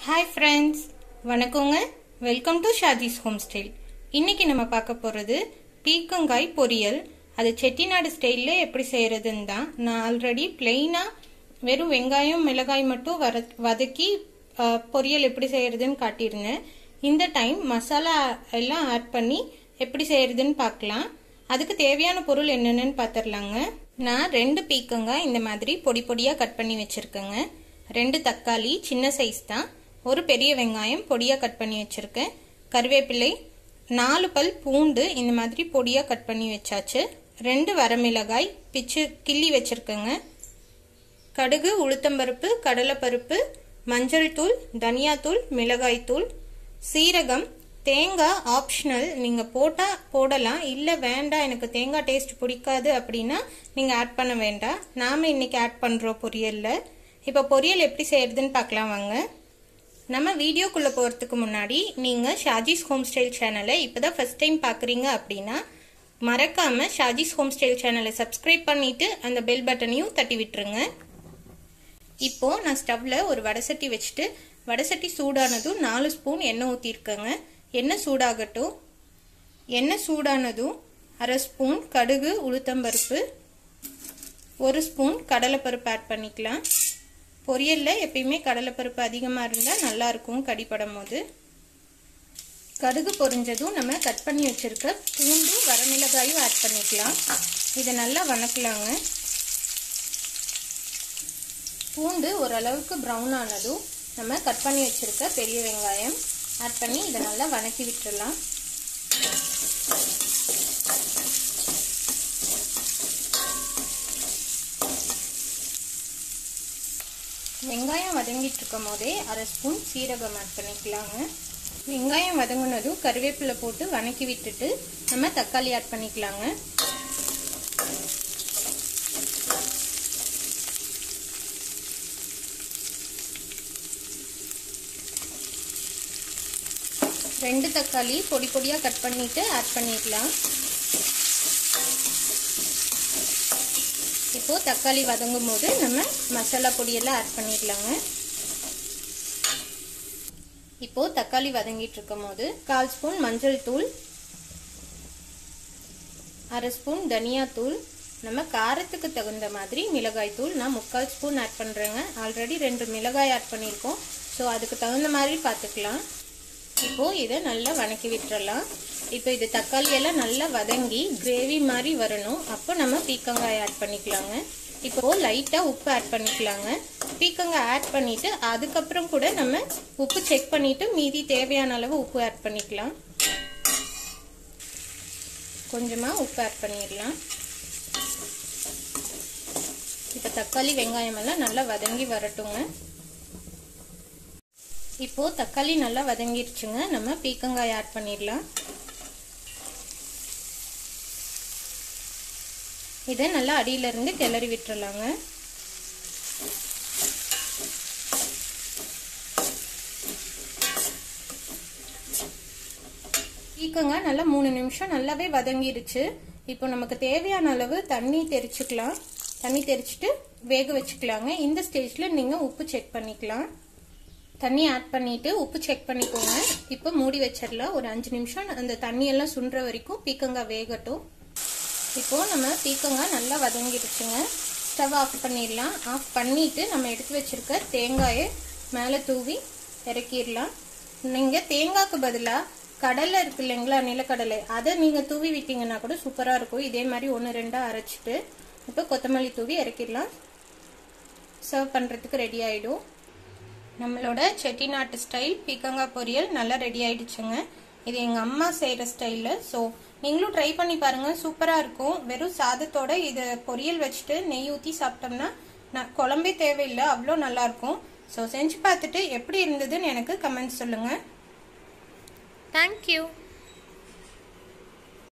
hi friends வணக்கங்க welcome to Shaji's home style இன்னைக்கு நம்ம பார்க்க போகிறது பீக்கங்காய் பொரியல் அது செட்டிநாடு ஸ்டைலில் எப்படி செய்கிறதுன்னு தான் நான் ஆல்ரெடி பிளெயினாக வெறும் வெங்காயம் மிளகாய் மட்டும் வர வதக்கி அஹ், பொரியல் எப்படி செய்கிறதுன்னு காட்டியிருந்தேன் இந்த டைம் மசாலா எல்லாம் ஆட் பண்ணி எப்படி செய்கிறதுன்னு பார்க்கலாம் அதுக்கு தேவையான பொருள் என்னென்னு பார்த்துடலாங்க நான் ரெண்டு பீக்கங்காய் இந்த மாதிரி பொடி பொடியாக கட் பண்ணி வச்சுருக்கேங்க ரெண்டு தக்காளி சின்ன சைஸ் தான் ஒரு பெரிய வெங்காயம் பொடியாக கட் பண்ணி வச்சுருக்கேன் கருவேப்பிலை நாலு பல் பூண்டு இந்த மாதிரி பொடியாக கட் பண்ணி வச்சாச்சு ரெண்டு வரமிளகாய் பிச்சு கிள்ளி வச்சுருக்கேங்க கடுகு உளுத்தம்பருப்பு கடலைப்பருப்பு மஞ்சள் தூள் தனியாத்தூள் மிளகாய்த்தூள் சீரகம் தேங்காய் ஆப்ஷனல் நீங்கள் போட்டால் போடலாம் இல்லை வேண்டாம் எனக்கு தேங்காய் டேஸ்ட் பிடிக்காது அப்படின்னா நீங்கள் ஆட் பண்ண வேண்டாம் நாம் இன்னைக்கு ஆட் பண்ணுறோம் பொரியலில் இப்போ பொரியல் எப்படி செய்யறதுன்னு பார்க்கலாம் வாங்க நம்ம வீடியோக்குள்ளே போகிறதுக்கு முன்னாடி நீங்கள் ஷாஜிஸ் ஹோம் ஸ்டைல் சேனலை இப்போ தான் ஃபஸ்ட் டைம் பார்க்குறீங்க அப்படின்னா மறக்காமல் ஷாஜிஸ் ஹோம் ஸ்டைல் சேனலை சப்ஸ்கிரைப் பண்ணிவிட்டு அந்த பெல் பட்டனையும் தட்டி விட்டுருங்க இப்போ நான் ஸ்டவ்ல ஒரு வடசட்டி வச்சுட்டு வடசட்டி சூடானதும் நாலு ஸ்பூன் எண்ணெய் ஊற்றிருக்கேங்க எண்ணெய் சூடாகட்டும் எண்ணெய் சூடானதும் அரை ஸ்பூன் கடுகு உளுத்தம்பருப்பு ஒரு ஸ்பூன் கடலைப்பருப்பு ஆட் பண்ணிக்கலாம் பொரியலில் எப்பயுமே கடலைப்பருப்பு அதிகமாக இருந்தால் நல்லாயிருக்கும் கடிப்படும் போது கடுகு பொரிஞ்சதும் நம்ம கட் பண்ணி வச்சுருக்க பூண்டும் வரமிளகாயும் ஆட் பண்ணிக்கலாம் இதை நல்லா வணக்கலாங்க பூண்டு ஓரளவுக்கு ப்ரௌன் ஆனதும் நம்ம கட் பண்ணி வச்சுருக்க பெரிய வெங்காயம் ஆட் பண்ணி இதை நல்லா வணக்கி விட்டுடலாம் வெங்காயம் வதங்கிட்டு இருக்கும் போதே அரை ஸ்பூன் சீரகம் ஆட் பண்ணிக்கலாங்க வெங்காயம் வதங்கினதும் கருவேப்பிலை போட்டு வணக்கி விட்டுட்டு நம்ம தக்காளி ஆட் பண்ணிக்கலாங்க ரெண்டு தக்காளி பொடி பொடியாக கட் பண்ணிட்டு ஆட் பண்ணிடலாம் இப்போ தக்காளி வதங்கும் போது நம்ம மசாலா பொடியெல்லாம் ஆட் பண்ணிடலாங்க இப்போ தக்காளி வதங்கிட்டு இருக்கும் போது கால் ஸ்பூன் மஞ்சள் தூள் அரை ஸ்பூன் தனியா தூள் நம்ம காரத்துக்கு தகுந்த மாதிரி மிளகாய் தூள் நான் முக்கால் ஸ்பூன் ஆட் பண்ணுறேங்க ஆல்ரெடி ரெண்டு மிளகாய் ஆட் பண்ணியிருக்கோம் ஸோ அதுக்கு தகுந்த மாதிரி பார்த்துக்கலாம் இப்போ இதை நல்லா வணக்கி விட்டுறலாம் இப்போ இது தக்காளி எல்லாம் நல்லா வதங்கி கிரேவி மாதிரி வரணும் அப்போ நம்ம பீக்கங்காய் ஆட் பண்ணிக்கலாங்க இப்போ லைட்டாக உப்பு ஆட் பண்ணிக்கலாங்க பீக்கங்காய் ஆட் பண்ணிட்டு அதுக்கப்புறம் கூட நம்ம உப்பு செக் பண்ணிட்டு மீதி தேவையான அளவு உப்பு ஆட் பண்ணிக்கலாம் கொஞ்சமாக உப்பு ஆட் பண்ணிடலாம் இப்போ தக்காளி வெங்காயம் எல்லாம் நல்லா வதங்கி வரட்டுங்க இப்போ தக்காளி நல்லா வதங்கிருச்சுங்க நம்ம பீக்கங்காய் ஆட் பண்ணிடலாம் இதை நல்லா அடியில இருந்து கிளறி விட்டுறலாங்க பீக்கங்காய் நல்லா மூணு நிமிஷம் நல்லாவே வதங்கிருச்சு இப்போ நமக்கு தேவையான அளவு தண்ணி தெரிச்சுக்கலாம் தண்ணி தெரிச்சுட்டு வேக வச்சுக்கலாங்க இந்த ஸ்டேஜில் நீங்கள் உப்பு செக் பண்ணிக்கலாம் தண்ணி ஆட் பண்ணிட்டு உப்பு செக் பண்ணிக்கோங்க இப்போ மூடி வச்சிடலாம் ஒரு அஞ்சு நிமிஷம் அந்த தண்ணியெல்லாம் சுண்டுற வரைக்கும் பீக்கங்காய் வேகட்டும் இப்போ நம்ம பீக்கங்காய் நல்லா வதங்கிடுச்சுங்க ஸ்டவ் ஆஃப் பண்ணிடலாம் ஆஃப் பண்ணிட்டு நம்ம எடுத்து வச்சிருக்க தேங்காயை மேலே தூவி இறக்கிடலாம் நீங்கள் தேங்காய்க்கு பதிலாக கடலை இருக்கு இல்லைங்களா நிலக்கடலை அதை நீங்கள் தூவி விட்டீங்கன்னா கூட சூப்பராக இருக்கும் இதே மாதிரி ஒன்று ரெண்டாக அரைச்சிட்டு இப்போ கொத்தமல்லி தூவி இறக்கிடலாம் சர்வ் பண்ணுறதுக்கு ரெடி ஆகிடும் நம்மளோட செட்டிநாட்டு ஸ்டைல் பீக்கங்காய் பொரியல் நல்லா ரெடி ஆயிடுச்சுங்க இது எங்கள் அம்மா செய்கிற ஸ்டைலில் ஸோ நீங்களும் ட்ரை பண்ணி பாருங்கள் சூப்பராக இருக்கும் வெறும் சாதத்தோட இதை பொரியல் வச்சுட்டு நெய் ஊற்றி சாப்பிட்டோம்னா நான் குழம்பே தேவையில்லை அவ்வளோ நல்லாயிருக்கும் ஸோ செஞ்சு பார்த்துட்டு எப்படி இருந்ததுன்னு எனக்கு கமெண்ட்ஸ் சொல்லுங்கள் தேங்க்யூ